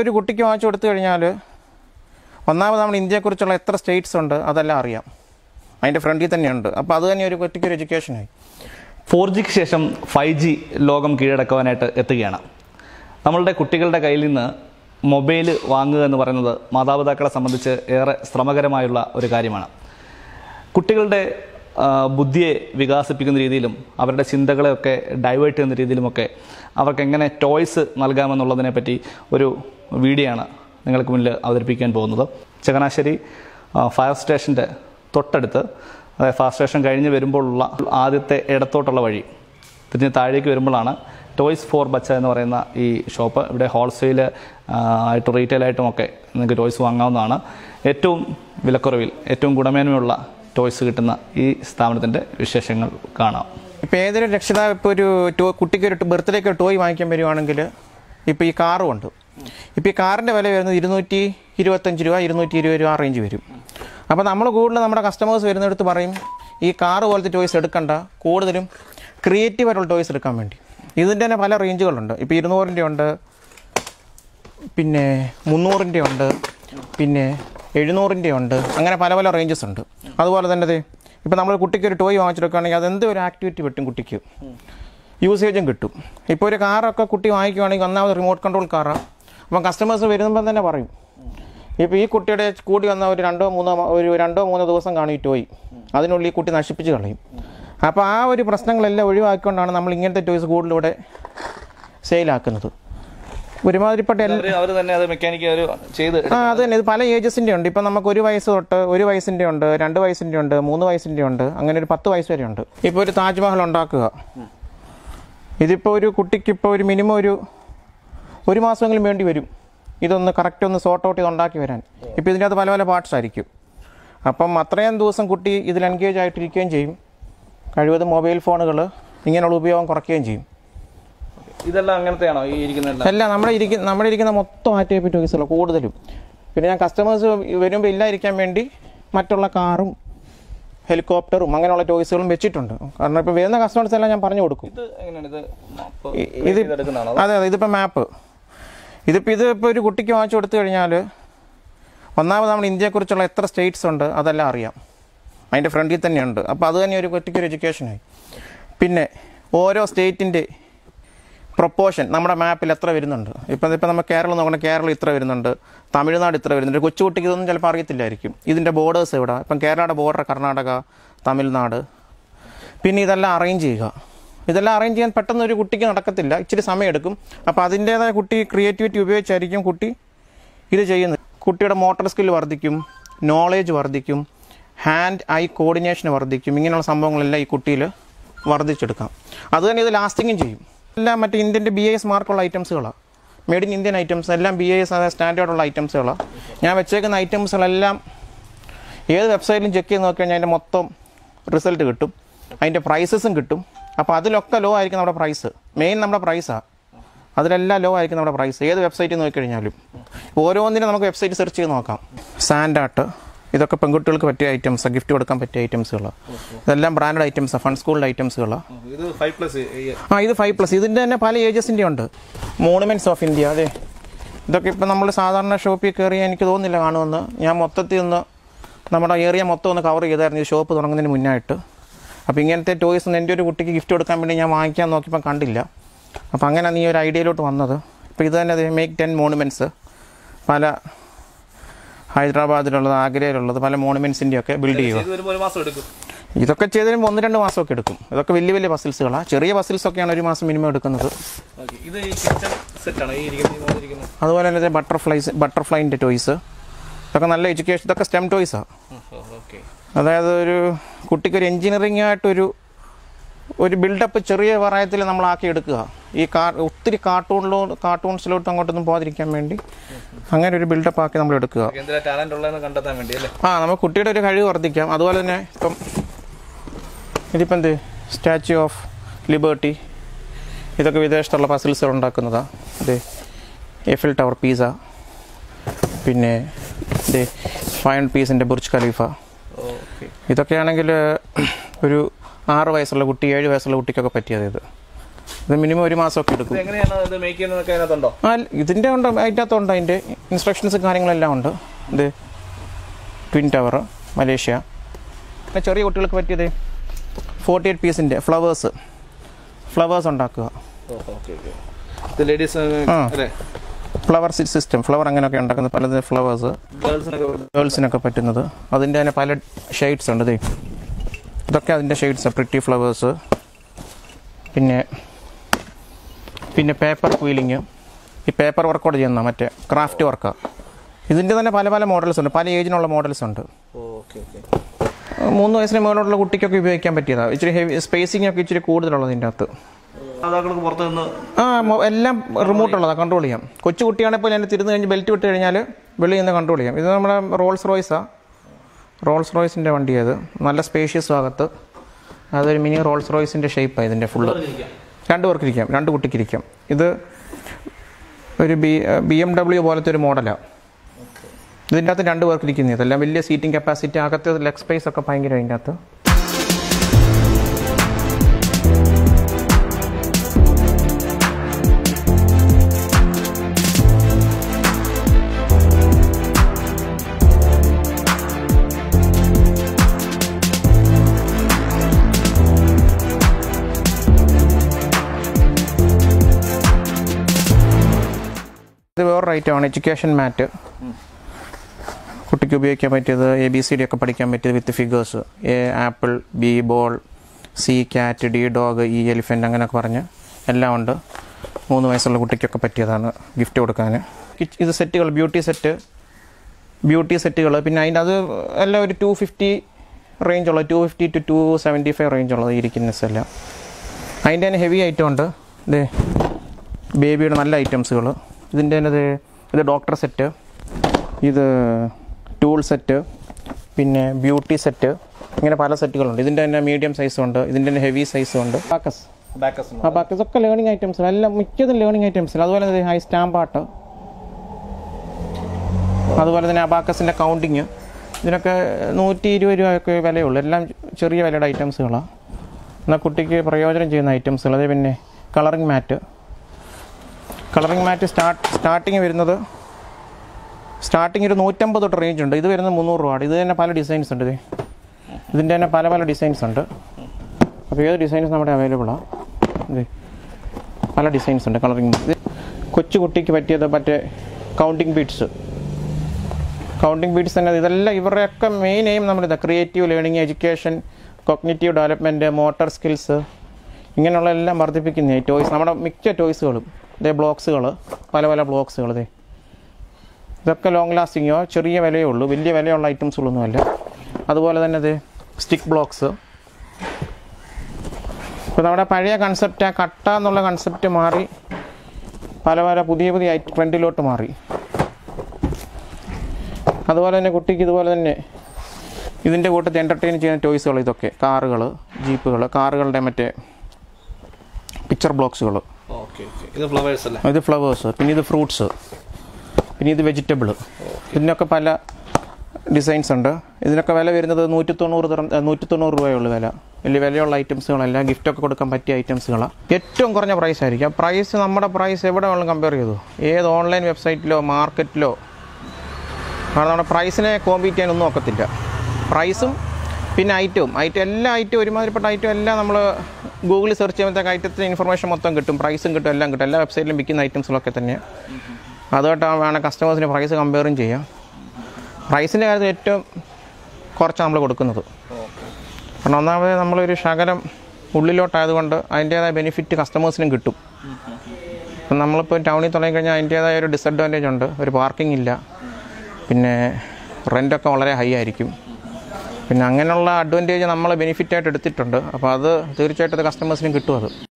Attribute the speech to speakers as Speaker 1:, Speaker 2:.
Speaker 1: ഒരു കുട്ടിക്ക് വാങ്ങിച്ചു കൊടുത്തു കഴിഞ്ഞാൽ ഒന്നാമത് നമ്മൾ ഇന്ത്യയെക്കുറിച്ചുള്ള എത്ര സ്റ്റേറ്റ്സ് ഉണ്ട് അതെല്ലാം അറിയാം അതിൻ്റെ ഫ്രണ്ടിൽ തന്നെയുണ്ട് അപ്പോൾ അത് തന്നെ ഒരു കുട്ടിക്ക് ഒരു എഡ്യൂക്കേഷനായി
Speaker 2: ഫോർ ജിക്ക് ശേഷം ഫൈവ് ജി ലോകം കീഴടക്കുവാനായിട്ട് എത്തുകയാണ് നമ്മളുടെ കുട്ടികളുടെ കയ്യിൽ നിന്ന് മൊബൈൽ വാങ്ങുക എന്ന് പറയുന്നത് മാതാപിതാക്കളെ സംബന്ധിച്ച് ഏറെ ശ്രമകരമായുള്ള ഒരു കാര്യമാണ് കുട്ടികളുടെ ആ, ബുദ്ധിയെ വികാസിപ്പിക്കുന്ന രീതിയിലും അവരുടെ ചിന്തകളെയൊക്കെ ഡൈവേർട്ട് ചെയ്യുന്ന രീതിയിലുമൊക്കെ അവർക്ക് എങ്ങനെ ടോയ്സ് നൽകാമെന്നുള്ളതിനെ പറ്റി ഒരു വീഡിയോ ആണ് നിങ്ങൾക്ക് മുന്നിൽ അവതരിപ്പിക്കാൻ പോകുന്നത് ചങ്ങനാശ്ശേരി ആ, ഫയർ സ്റ്റേഷൻ്റെ തൊട്ടടുത്ത് അതായത് ഫയർ സ്റ്റേഷൻ കഴിഞ്ഞ് വരുമ്പോഴുള്ള ആദ്യത്തെ ഇടത്തോട്ടുള്ള വഴി തിരിഞ്ഞ് താഴേക്ക് വരുമ്പോഴാണ് ടോയ്സ് ഫോർ ബച്ച എന്ന് പറയുന്ന ഈ ഷോപ്പ് ഇവിടെ ഹോൾസെയിൽ ആയിട്ട് റീറ്റെയിലായിട്ടും ഒക്കെ നിങ്ങൾക്ക് ടോയ്സ് വാങ്ങാവുന്നതാണ് ഏറ്റവും വിലക്കുറവിൽ ഏറ്റവും ഗുണമേന്മയുള്ള ടോയ്സ് കിട്ടുന്ന ഈ സ്ഥാപനത്തിൻ്റെ വിശേഷങ്ങൾ കാണാം
Speaker 1: ഇപ്പോൾ ഏതൊരു രക്ഷിതാവ് ഇപ്പോൾ ഒരു ടോ കുട്ടിക്ക് ഒരു ബർത്ത്ഡേക്ക് ഒരു ടോയ് വാങ്ങിക്കാൻ വരുവാണെങ്കിൽ ഇപ്പോൾ ഈ കാറും ഉണ്ട് ഇപ്പോൾ ഈ കാറിൻ്റെ വില വരുന്നത് ഇരുന്നൂറ്റി ഇരുപത്തഞ്ച് രൂപ ഇരുന്നൂറ്റി ഇരുപത് രൂപ ആ റേഞ്ച് വരും അപ്പോൾ നമ്മൾ കൂടുതൽ നമ്മുടെ കസ്റ്റമേഴ്സ് വരുന്നിടത്ത് പറയും ഈ കാറ് പോലത്തെ ടോയ്സ് എടുക്കണ്ട കൂടുതലും ക്രിയേറ്റീവ് ആയിട്ടുള്ള ടോയ്സ് എടുക്കാൻ വേണ്ടി ഇതിൻ്റെ തന്നെ പല റേഞ്ചുകളുണ്ട് ഇപ്പോൾ ഇരുന്നൂറിൻ്റെ ഉണ്ട് പിന്നെ മുന്നൂറിൻ്റെ ഉണ്ട് പിന്നെ എഴുന്നൂറിൻ്റെ ഉണ്ട് അങ്ങനെ പല പല റേഞ്ചസ് ഉണ്ട് അതുപോലെ തന്നെ ദേ ഇപ്പം നമ്മൾ കുട്ടിക്ക് ഒരു ടോയ് വാങ്ങിച്ചെടുക്കുകയാണെങ്കിൽ അതെന്ത് ഒരു ആക്ടിവിറ്റി പറ്റും കുട്ടിക്ക് യൂസേജും കിട്ടും ഇപ്പോൾ ഒരു കാറൊക്കെ കുട്ടി വാങ്ങിക്കുകയാണെങ്കിൽ ഒന്നാമത് റിമോട്ട് കൺട്രോൾ കാറാണ് അപ്പം കസ്റ്റമേഴ്സ് വരുമ്പോൾ തന്നെ പറയും ഇപ്പോൾ ഈ കുട്ടിയുടെ കൂടി വന്ന ഒരു രണ്ടോ മൂന്നോ മ- ഒരു രണ്ടോ മൂന്നോ ദിവസം കാണും ഈ ടോയ് അതിനുള്ളിൽ ഈ കുട്ടി നശിപ്പിച്ച് കളയും അപ്പോൾ ആ ഒരു പ്രശ്നങ്ങളെല്ലാം ഒഴിവാക്കിക്കൊണ്ടാണ് നമ്മൾ ഇങ്ങനത്തെ ടോയ്സ് കൂടുതലൂടെ സെയിലാക്കുന്നത് ഒരുമാതിരിപ്പെട്ട എല്ലാ
Speaker 2: അവർ തന്നെ അത് മെക്കാനിക്ക് അവർ ചെയ്ത്
Speaker 1: ആ അത് തന്നെ ഇത് പല ഏജസിൻ്റെ ഉണ്ട് ഇപ്പം നമുക്ക് ഒരു വയസ്സ് തൊട്ട് ഒരു വയസ്സിൻ്റെ ഉണ്ട് രണ്ട് വയസ്സിൻ്റെ ഉണ്ട് മൂന്ന് വയസ്സിൻ്റെ ഉണ്ട് അങ്ങനെ ഒരു പത്ത് വയസ്സ് വരെ ഉണ്ട് ഇപ്പോൾ ഒരു താജ്മഹൽ ഉണ്ടാക്കുക ഇതിപ്പോൾ ഒരു കുട്ടിക്ക് ഇപ്പോൾ ഒരു മിനിമം ഒരു ഒരു മാസമെങ്കിലും വേണ്ടി വരും ഇതൊന്ന് കറക്റ്റ് ഒന്ന് സോർട്ട് ഔട്ട് ചെയ്ത് ഉണ്ടാക്കി വരാൻ ഇപ്പോൾ ഇതിൻ്റെ അകത്ത് പല പല പാർട്സ് ആയിരിക്കും അപ്പം അത്രയും ദിവസം കുട്ടി ഇതിൽ എൻഗേജ് ആയിട്ടിരിക്കുകയും ചെയ്യും കഴിവതും മൊബൈൽ ഫോണുകൾ ഇങ്ങനെയുള്ള ഉപയോഗം കുറയ്ക്കുകയും ചെയ്യും
Speaker 2: ഇതെല്ലാം അങ്ങനത്തെയാണോ ഈ ഇരിക്കുന്ന
Speaker 1: അല്ല നമ്മുടെ ഇരിക്കുന്ന നമ്മുടെ ഇരിക്കുന്ന മൊത്തം ആറ്റ് ടോയ്സുള്ള കൂടുതലും പിന്നെ ഞാൻ കസ്റ്റമേഴ്സ് വരുമ്പോൾ ഇല്ലാതിരിക്കാൻ വേണ്ടി മറ്റുള്ള കാറും ഹെലികോപ്റ്ററും അങ്ങനെയുള്ള ടോയ്സുകളും വെച്ചിട്ടുണ്ട് കാരണം ഇപ്പോൾ വരുന്ന കസ്റ്റമേഴ്സ് എല്ലാം ഞാൻ പറഞ്ഞു കൊടുക്കും
Speaker 2: ഇത് എങ്ങനെയാണ് ഇത് മാപ്പ്
Speaker 1: ഇ- ഇത്
Speaker 2: എടുക്കുന്നതാണോ
Speaker 1: അതെ അതെ ഇതിപ്പോൾ മാപ്പ് ഇതിപ്പോൾ ഇത് ഇപ്പോൾ ഒരു കുട്ടിക്ക് വാങ്ങിച്ചു കൊടുത്തു കഴിഞ്ഞാൽ ഒന്നാമത് നമ്മൾ ഇന്ത്യയെക്കുറിച്ചുള്ള എത്ര സ്റ്റേറ്റ്സ് ഉണ്ട് അതെല്ലാം അറിയാം അതിൻ്റെ ഫ്രണ്ടിൽ തന്നെയുണ്ട് അപ്പോൾ അത് തന്നെ ഒരു കുട്ടിക്ക് ഒരു എഡ്യൂക്കേഷനായി പിന്നെ ഓരോ സ്റ്റേറ്റിൻ്റെ പ്രൊപ്പോഷൻ നമ്മുടെ മാപ്പിൽ എത്ര വരുന്നുണ്ട് ഇപ്പം ഇപ്പം നമ്മൾ കേരളം നോക്കണം കേരളം ഇത്ര വരുന്നുണ്ട് തമിഴ്നാട് ഇത്ര വരുന്നുണ്ട് ഒരു കൊച്ചുകുട്ടിക്ക് ഇതൊന്നും ചിലപ്പോൾ അറിയത്തില്ലായിരിക്കും ഇതിൻ്റെ ബോർഡേഴ്സ് എവിടെ ഇപ്പം കേരളയുടെ ബോർഡർ കർണാടക തമിഴ്നാട് പിന്നെ ഇതെല്ലാം അറേഞ്ച് ചെയ്യുക ഇതെല്ലാം അറേഞ്ച് ചെയ്യാൻ പെട്ടെന്ന് ഒരു കുട്ടിക്ക് നടക്കത്തില്ല ഇച്ചിരി സമയമെടുക്കും അപ്പോൾ അതിൻ്റേതായ കുട്ടി ക്രിയേറ്റിവിറ്റി ഉപയോഗിച്ചായിരിക്കും കുട്ടി ഇത് ചെയ്യുന്നത് കുട്ടിയുടെ മോട്ടോർ സ്കിൽ വർദ്ധിക്കും നോളേജ് വർദ്ധിക്കും ഹാൻഡ് ഐ കോർഡിനേഷൻ വർദ്ധിക്കും ഇങ്ങനെയുള്ള സംഭവങ്ങളെല്ലാം ഈ കുട്ടിയിൽ വർദ്ധിച്ചെടുക്കാം അത് തന്നെ ഇത് ലാസ്റ്റിങ്ങും ചെയ്യും എല്ലാം മറ്റേ ഇന്ത്യൻ്റെ ബി എസ് മാർക്കുള്ള ഐറ്റംസുകളാണ് മെയ്ഡ് ഇൻ ഇന്ത്യൻ ഐറ്റംസ് എല്ലാം ബി എസ് അതായത് സ്റ്റാൻഡേർഡുള്ള ഐറ്റംസുകളാണ് ഞാൻ വെച്ചേക്കുന്ന ഐറ്റംസുകളെല്ലാം ഏത് വെബ്സൈറ്റിലും ചെക്ക് ചെയ്ത് നോക്കി കഴിഞ്ഞാൽ അതിൻ്റെ മൊത്തം റിസൾട്ട് കിട്ടും അതിൻ്റെ പ്രൈസസും കിട്ടും അപ്പോൾ അതിലൊക്കെ ലോ ആയിരിക്കും നമ്മുടെ പ്രൈസ് മെയിൻ നമ്മുടെ പ്രൈസാണ് അതിലെല്ലാം ലോ ആയിരിക്കും നമ്മുടെ പ്രൈസ് ഏത് വെബ്സൈറ്റിൽ നോക്കിക്കഴിഞ്ഞാലും ഓരോന്നിനും നമുക്ക് വെബ്സൈറ്റ് സെർച്ച് ചെയ്ത് നോക്കാം സാൻഡാട്ട് ഇതൊക്കെ പെൺകുട്ടികൾക്ക് പറ്റിയ ഐറ്റംസ് ഗിഫ്റ്റ് കൊടുക്കാൻ പറ്റിയ ഐറ്റംസുകളാണ് ഇതെല്ലാം ബ്രാൻഡഡ് ഐറ്റംസാണ് ഫൺ സ്കൂളിൻ്റെ ഐറ്റംസുകളാണ്
Speaker 2: ഇത് ഫൈവ് പ്ലസ്
Speaker 1: ആ ഇത് ഫൈവ് പ്ലസ് ഇതിൻ്റെ തന്നെ പല ഏജസിൻ്റെ ഉണ്ട് മോണുമെൻറ്റ്സ് ഓഫ് ഇന്ത്യ അതെ ഇതൊക്കെ ഇപ്പം നമ്മൾ സാധാരണ ഷോപ്പിൽ കയറി എനിക്ക് തോന്നുന്നില്ല കാണുമെന്ന് ഞാൻ മൊത്തത്തിൽ ഒന്ന് നമ്മുടെ ഏരിയ മൊത്തം ഒന്ന് കവർ ചെയ്തായിരുന്നു ഈ ഷോപ്പ് തുടങ്ങുന്നതിന് മുന്നായിട്ട് അപ്പോൾ ഇങ്ങനത്തെ ടോയ്സ് ഒന്ന് എൻ്റെ ഒരു കുട്ടിക്ക് ഗിഫ്റ്റ് കൊടുക്കാൻ വേണ്ടി ഞാൻ വാങ്ങിക്കാൻ നോക്കിയപ്പോൾ കണ്ടില്ല അപ്പോൾ അങ്ങനെ നീ ഒരു ഐഡിയയിലോട്ട് വന്നത് ഇപ്പോൾ ഇത് തന്നെ മേക്ക് ടെൻ മോണുമെൻറ്റ്സ് പല ഹൈദരാബാദിലുള്ളത് ആഗ്രയിലുള്ളത് പല മോണുമെൻറ്റ്സിൻ്റെ ഒക്കെ ബിൽഡ് ചെയ്യുക
Speaker 2: ഇത് വരുമ്പോൾ ഒരു മാസം എടുക്കും
Speaker 1: ഇതൊക്കെ ചെയ്തതിന് ഒന്ന് രണ്ട് മാസമൊക്കെ എടുക്കും ഇതൊക്കെ വലിയ വലിയ പസിൽസുകളാണ് ചെറിയ പസിൽസൊക്കെയാണ് ഒരു മാസം മിനിമം എടുക്കുന്നത്
Speaker 2: ഓക്കെ ഇത് ഈ കിച്ചൺ സെറ്റാണ് ഈ ഇരിക്കുന്ന ഈ മോളിരിക്കുന്ന
Speaker 1: അതുപോലെ തന്നെ ബട്ടർഫ്ലൈസ് ബട്ടർഫ്ലൈൻ്റെ ടോയ്സ് ഇതൊക്കെ നല്ല എഡ്യൂക്കേഷൻ ഇതൊക്കെ സ്റ്റെം ടോയ്സാണ്
Speaker 2: ഓക്കെ
Speaker 1: അതായത് ഒരു കുട്ടിക്ക് ഒരു എൻജിനീയറിംഗ് ആയിട്ടൊരു ഒരു ബിൽഡപ്പ് ചെറിയ പ്രായത്തിൽ നമ്മളാക്കി എടുക്കുക ഈ കാ ഒത്തിരി കാർട്ടൂണിലോ കാർട്ടൂൺസിലോട്ട് അങ്ങോട്ടൊന്നും പോകാതിരിക്കാൻ വേണ്ടി അങ്ങനെ ഒരു ബിൽഡപ്പ് ആക്കി നമ്മൾ എടുക്കുക
Speaker 2: എന്തിനാ ടാലന്റ് ഉള്ളതെന്ന് കണ്ടെത്താൻ വേണ്ടി അല്ലേ
Speaker 1: ആ നമുക്ക് കുട്ടിയുടെ ഒരു കഴിവ് വർദ്ധിക്കാം അതുപോലെ തന്നെ ഇപ്പം ഇതിപ്പം എന്ത് സ്റ്റാച്യു ഓഫ് ലിബേർട്ടി ഇതൊക്കെ വിദേശത്തുള്ള പസിൽസുകൾ ഉണ്ടാക്കുന്നതാണ് ഇത് എഫിൽ ടവർ പീസ പിന്നെ ഇത് ഫൈൻ പീസിൻ്റെ ബുർജ് ഖലീഫ
Speaker 2: ഓക്കെ
Speaker 1: ഇതൊക്കെയാണെങ്കിൽ ഒരു ആറ് വയസ്സുള്ള കുട്ടി ഏഴ് വയസ്സുള്ള കുട്ടിക്കൊക്കെ പറ്റിയത് ഇത് ഇത് മിനിമം ഒരു മാസമൊക്കെ എടുക്കും
Speaker 2: എങ്ങനെയാണ് ഇത് മേക്ക് ചെയ്യുന്നതൊക്കെ അതിനകത്തുണ്ടോ
Speaker 1: ആ ഇതിൻ്റെ ഉണ്ട് അതിനകത്തുണ്ട് അതിൻ്റെ ഇൻസ്ട്രക്ഷൻസ് കാര്യങ്ങളെല്ലാം ഉണ്ട് ഇത് ട്വിൻ ടവർ മലേഷ്യ പിന്നെ ചെറിയ കുട്ടികൾക്ക് പറ്റിയത് ഫോർട്ടി എയ്റ്റ് പീസിൻ്റെ ഫ്ലവേഴ്സ് ഫ്ലവേഴ്സ് ഉണ്ടാക്കുക
Speaker 2: ഓക്കെ ഓക്കെ ഇത് ലേഡീസ്
Speaker 1: ആ.
Speaker 2: അല്ലേ
Speaker 1: ഫ്ലവർ സിസ്റ്റം ഫ്ലവർ അങ്ങനെയൊക്കെ ഉണ്ടാക്കുന്ന പല ഫ്ലവേഴ്സ്
Speaker 2: ഗേൾസിനൊക്കെ
Speaker 1: ഗേൾസിനൊക്കെ പറ്റുന്നത് അതിൻ്റെ തന്നെ പല ഷെയ്ഡ്സ് ഉണ്ട് ദേ ഇതൊക്കെ അതിൻ്റെ ഷെയ്ഡ്സ് പ്രിറ്റി ഫ്ലവേഴ്സ് പിന്നെ പിന്നെ പേപ്പർ ക്വീലിങ് ഈ പേപ്പർ വർക്കൗട്ട് ചെയ്യുന്ന മറ്റേ ക്രാഫ്റ്റ് വർക്കാണ് ഇതിൻ്റെ തന്നെ പല പല മോഡൽസ് ഉണ്ട് പല ഏജിനുള്ള മോഡൽസ് ഉണ്ട്
Speaker 2: ഓക്കെ ഓക്കെ
Speaker 1: മൂന്ന് വയസ്സിന് മുകളിലുള്ള കുട്ടിക്കൊക്കെ ഉപയോഗിക്കാൻ പറ്റിയതാണ് ഇച്ചിരി ഹെവി സ്പേസിംഗ് ഒക്കെ ഇച്ചിരി കൂടുതലുള്ളത് ഇതിൻ്റെ അകത്ത്
Speaker 2: മാതാക്കൾക്ക് പുറത്ത് നിന്ന്
Speaker 1: ആ മൊ- എല്ലാം റിമോട്ട് ഉള്ളതാണ് കൺട്രോൾ ചെയ്യാം കൊച്ചു കുട്ടിയാണെങ്കിൽ ഞാൻ തിരുന്ന് കഴിഞ്ഞ് ബെൽറ്റ് വിട്ട് കഴിഞ്ഞാൽ വെളിയിൽ നിന്ന് കൺട്രോൾ ചെയ്യാം ഇത് നമ്മുടെ റോൾസ് റോയ്സാണ് റോൾസ് റോയ്സിൻ്റെ വണ്ടി അത് നല്ല സ്പേഷ്യസ് ഭാഗത്ത് അതൊരു മിനി റോൾസ് റോയ്സിൻ്റെ ഷേപ്പാണ് ഇതിൻ്റെ ഫുള്ള് രണ്ട് പേർക്ക് ഇരിക്കാം രണ്ട് കുട്ടിക്ക് ഇരിക്കാം ഇത് ഒരു ബി ബി എം ഡബ്ല്യു പോലത്തെ ഒരു മോഡലാണ് ഇതിൻ്റെ അകത്ത് രണ്ട് പേർക്ക് ഇരിക്കുന്നത് ഇതെല്ലാം വലിയ സീറ്റിംഗ് കപ്പാസിറ്റി അകത്ത് ലെഗ് സ്പേസ് ഒക്കെ ഭയങ്കര അതിൻ്റെ അകത്ത് ഇത് വേറൊരു ഐറ്റമാണ് എഡ്യൂക്കേഷൻ മാറ്റ് കുട്ടിക്ക് ഉപയോഗിക്കാൻ പറ്റിയത് എ ബി സി ഡി ഒക്കെ പഠിക്കാൻ പറ്റിയത് with figures A apple B ball C cat D dog E elephant അങ്ങനെയൊക്കെ പറഞ്ഞ് എല്ലാം ഉണ്ട് മൂന്ന് വയസ്സുള്ള കുട്ടിക്കൊക്കെ പറ്റിയതാണ് ഗിഫ്റ്റ് കൊടുക്കാൻ കിച്ച്- ഇത് സെറ്റുകൾ ബ്യൂട്ടി സെറ്റ് ബ്യൂട്ടി സെറ്റുകൾ പിന്നെ അതിൻ്റെ അത് എല്ലാം ഒരു ടു ഫിഫ്റ്റി റേഞ്ചുള്ള two fifty two two seventy five റേഞ്ചുള്ളത് ഇരിക്കുന്നസ് എല്ലാം അതിൻ്റെ തന്നെ ഹെവി ഐറ്റം ഉണ്ട് ഇത് ബേബിയുടെ നല്ല ഐറ്റംസുകൾ ഇതിൻ്റെ തന്നെ ഇത് ഇത് ഡോക്ടർ സെറ്റ് ഇത് ടൂൾ സെറ്റ് പിന്നെ ബ്യൂട്ടി സെറ്റ് ഇങ്ങനെ പല സെറ്റുകളുണ്ട് ഇതിൻ്റെ തന്നെ മീഡിയം സൈസും ഉണ്ട് ഇതിൻ്റെ തന്നെ ഹെവി സൈസും ഉണ്ട് ബാക്കസ്
Speaker 2: ബാക്കസ്
Speaker 1: ആ ബാക്കസ് ഒക്കെ ലേണിംഗ് ഐറ്റംസ് എല്ലാം മിക്കതും ലേണിംഗ് ഐറ്റംസ് അതുപോലെ തന്നെ ഹൈ സ്റ്റാമ്പ് ആർട്ട് അതുപോലെ തന്നെ അബാക്കസിൻ്റെ കൗണ്ടിങ് ഇതിനൊക്കെ നൂറ്റി ഇരുപത് രൂപയൊക്കെ വിലയുള്ളൂ എല്ലാം ചെറിയ വിലയുടെ ഐറ്റംസുകളാണ് എന്നാൽ കുട്ടിക്ക് പ്രയോജനം ചെയ്യുന്ന ഐറ്റംസുകൾ അതേ പിന്നെ colouring mat colouring mat start starting വരുന്നത് സ്റ്റാർട്ടിങ് ഒരു നൂറ്റമ്പത് തൊട്ട് റേഞ്ച് ഉണ്ട് ഇത് വരുന്നത് മുന്നൂറ് രൂപ ഇത് തന്നെ പല ഡിസൈൻസ് ഉണ്ട് ഇത് ഇതിൻ്റെ തന്നെ പല പല ഡിസൈൻസ് ഉണ്ട് അപ്പോൾ ഏത് ഡിസൈൻസ് നമ്മുടെ അവൈലബിളാണ് ഇത് പല ഡിസൈൻസ് ഉണ്ട് കളറിംഗ് ഇത് കൊച്ചു കുട്ടിക്ക് പറ്റിയത് മറ്റേ കൗണ്ടിങ് ബീഡ്സ് കൗണ്ടിങ് ബീഡ്സ് തന്നെ ഇതെല്ലാം ഇവരുടെയൊക്കെ മെയിൻ എയിം നമ്മളിത് creative learning education cognitive development motor skills ഇങ്ങനെയുള്ള എല്ലാം വർദ്ധിപ്പിക്കുന്ന ടോയ്സ് നമ്മുടെ മിക്ക ടോയ്സുകളും ഇതേ ബ്ലോക്സുകൾ പല പല ബ്ലോക്സുകൾ ഇതേ ഇതൊക്കെ ലോങ് ലാസ്റ്റിങ്ങോ ചെറിയ വിലയേ ഉള്ളൂ വലിയ വിലയുള്ള ഐറ്റംസുകളൊന്നുമല്ല അതുപോലെ തന്നെ ഇത് സ്റ്റിക്ക് ബ്ലോക്സ് ഇപ്പോൾ നമ്മുടെ പഴയ കൺസെപ്റ്റ് ആ കട്ട എന്നുള്ള കൺസെപ്റ്റ് മാറി പല പല പുതിയ പുതിയ ട്രെൻഡിലോട്ട് മാറി അതുപോലെ തന്നെ കുട്ടിക്ക് ഇതുപോലെ തന്നെ ഇതിൻ്റെ കൂട്ടത്തിൽ എൻ്റർടൈൻ ചെയ്യുന്ന ടോയ്സുകൾ ഇതൊക്കെ കാറുകൾ ജീപ്പുകൾ കാറുകളുടെ മറ്റേ പിക്ചർ ബ്ലോക്സുകൾ
Speaker 2: ഓക്കെ ഓക്കെ ഇത് ഫ്ലവേഴ്സ് അല്ലേ
Speaker 1: ഇത് ഫ്ലവേഴ്സ് പിന്നെ ഇത് ഫ്രൂട്ട്സ് പിന്നെ ഇത് വെജിറ്റബിൾ ഇതിനൊക്കെ പല ഡിസൈൻസ് ഉണ്ട് ഇതിനൊക്കെ വില വരുന്നത് നൂറ്റി തൊണ്ണൂറ് ദിറം- ഏ, നൂറ്റി തൊണ്ണൂറ് രൂപയുള്ളൂ വില വലിയ വിലയുള്ള ഐറ്റംസുകളല്ല ഗിഫ്റ്റൊക്കെ കൊടുക്കാൻ പറ്റിയ ഐറ്റംസുകളാണ് ഏറ്റവും കുറഞ്ഞ പ്രൈസ് ആയിരിക്കും ആ പ്രൈസ് നമ്മുടെ പ്രൈസ് എവിടെ വേണമെങ്കിലും കമ്പയർ ചെയ്തു ഏത് ഓൺലൈൻ വെബ്സൈറ്റിലോ മാർക്കറ്റിലോ കാരണം നമ്മുടെ പ്രൈസിനെ കോമ്പീറ്റ് ചെയ്യാനൊന്നും ഒക്കത്തില്ല പ്രൈസും പിന്നെ ഐറ്റവും ഐറ്റം എല്ലാ ഐറ്റവും ഒരുമാതിരിപ്പെട്ട ഐറ്റം എല്ലാം നമ്മൾ ഗൂഗിളിൽ സെർച്ച് ചെയ്യുമ്പോഴത്തേക്ക് ഐറ്റത്തിന് ഇൻഫർമേഷൻ മൊത്തം കിട്ടും പ്രൈസും കിട്ടും എല്ലാം കിട്ടും എല്ലാ വെബ്സൈറ്റിലും വിൽക്കുന്ന ഐറ്റംസുകളൊക്കെ തന്നെയാണ് അതുമായിട്ട് വേണം കസ്റ്റമേഴ്സിന് പ്രൈസ് കമ്പയറും ചെയ്യാം പ്രൈസിൻ്റെ കാര്യത്തിൽ ഏറ്റവും കുറച്ചാണ് നമ്മൾ കൊടുക്കുന്നത് കാരണം ഒന്നാമത് നമ്മളൊരു ശകലം ഉള്ളിലോട്ടായതുകൊണ്ട് അതിൻ്റേതായ ബെനിഫിറ്റ് കസ്റ്റമേഴ്സിനും കിട്ടും ഇപ്പം നമ്മളിപ്പോൾ ടൗണിൽ തുടങ്ങി കഴിഞ്ഞാൽ അതിൻ്റേതായ ഒരു ഡിസഡ്വാൻറ്റേജ് ഉണ്ട് ഒരു പാർക്കിംഗ് ഇല്ല പിന്നെ റെൻ്റൊക്കെ വളരെ ഹൈ ആയിരിക്കും പിന്നെ അങ്ങനെയുള്ള അഡ്വാൻറ്റേജ് നമ്മൾ ബെനിഫിറ്റായിട്ട് എടുത്തിട്ടുണ്ട് അപ്പോൾ അത് തീർച്ചയായിട്ടും അത് കസ്റ്റമേഴ്സിനും കിട്ടും അത്